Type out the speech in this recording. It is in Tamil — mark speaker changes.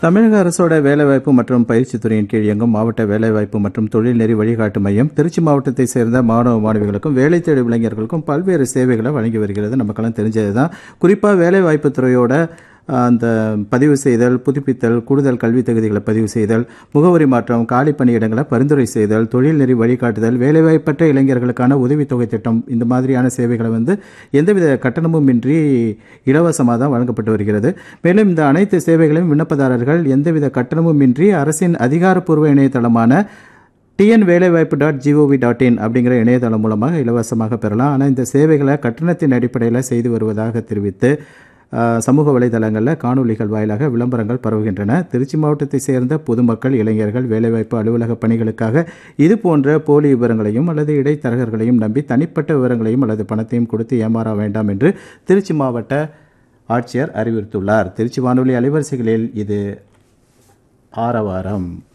Speaker 1: தமிழக அரசோட வேலைவாய்ப்பு மற்றும் பயிற்சித் துறையின் கீழ் இயங்கும் மாவட்ட வேலைவாய்ப்பு மற்றும் தொழில்நெறி வழிகாட்டு மையம் திருச்சி மாவட்டத்தை சேர்ந்த மாணவ மாணவிகளுக்கும் வேலை தேடும் இளைஞர்களுக்கும் பல்வேறு சேவைகளை வழங்கி வருகிறது நமக்கெல்லாம் தெரிஞ்சதுதான் குறிப்பா வேலைவாய்ப்பு துறையோட அந்த பதிவு செய்தல் புதுப்பித்தல் கூடுதல் கல்வி தகுதிகளை பதிவு செய்தல் முகவரி மாற்றம் காலி பணியிடங்களை பரிந்துரை செய்தல் தொழில்நெறி வழிகாட்டுதல் வேலைவாய்ப்பற்ற இளைஞர்களுக்கான உதவித்தொகை திட்டம் இந்த மாதிரியான சேவைகளை வந்து எந்தவித கட்டணமும் இன்றி இலவசமாக தான் வழங்கப்பட்டு வருகிறது மேலும் இந்த அனைத்து சேவைகளையும் விண்ணப்பதாரர்கள் எந்தவித கட்டணமும் இன்றி அரசின் அதிகாரப்பூர்வ இணையதளமான டிஎன் வேலைவாய்ப்பு டாட் ஜிஓவி டாட் இன் அப்படிங்கிற இணையதளம் மூலமாக இலவசமாக பெறலாம் ஆனால் இந்த சேவைகளை கட்டணத்தின் அடிப்படையில் செய்து வருவதாக தெரிவித்து அஹ், சமூக வலைதளங்களில் காணொளிகள் வாயிலாக விளம்பரங்கள் பரவுகின்றன திருச்சி மாவட்டத்தை சேர்ந்த பொதுமக்கள் இளைஞர்கள் வேலைவாய்ப்பு அலுவலக பணிகளுக்காக இது போன்ற போலி விவரங்களையும் அல்லது இடைத்தரகர்களையும் நம்பி தனிப்பட்ட விவரங்களையும் அல்லது பணத்தையும் கொடுத்து ஏமாற வேண்டாம் என்று திருச்சி மாவட்ட ஆட்சியர் அறிவுறுத்துள்ளார் திருச்சி வானொலி அலைவரிசைகளில் இது ஆரவாரம்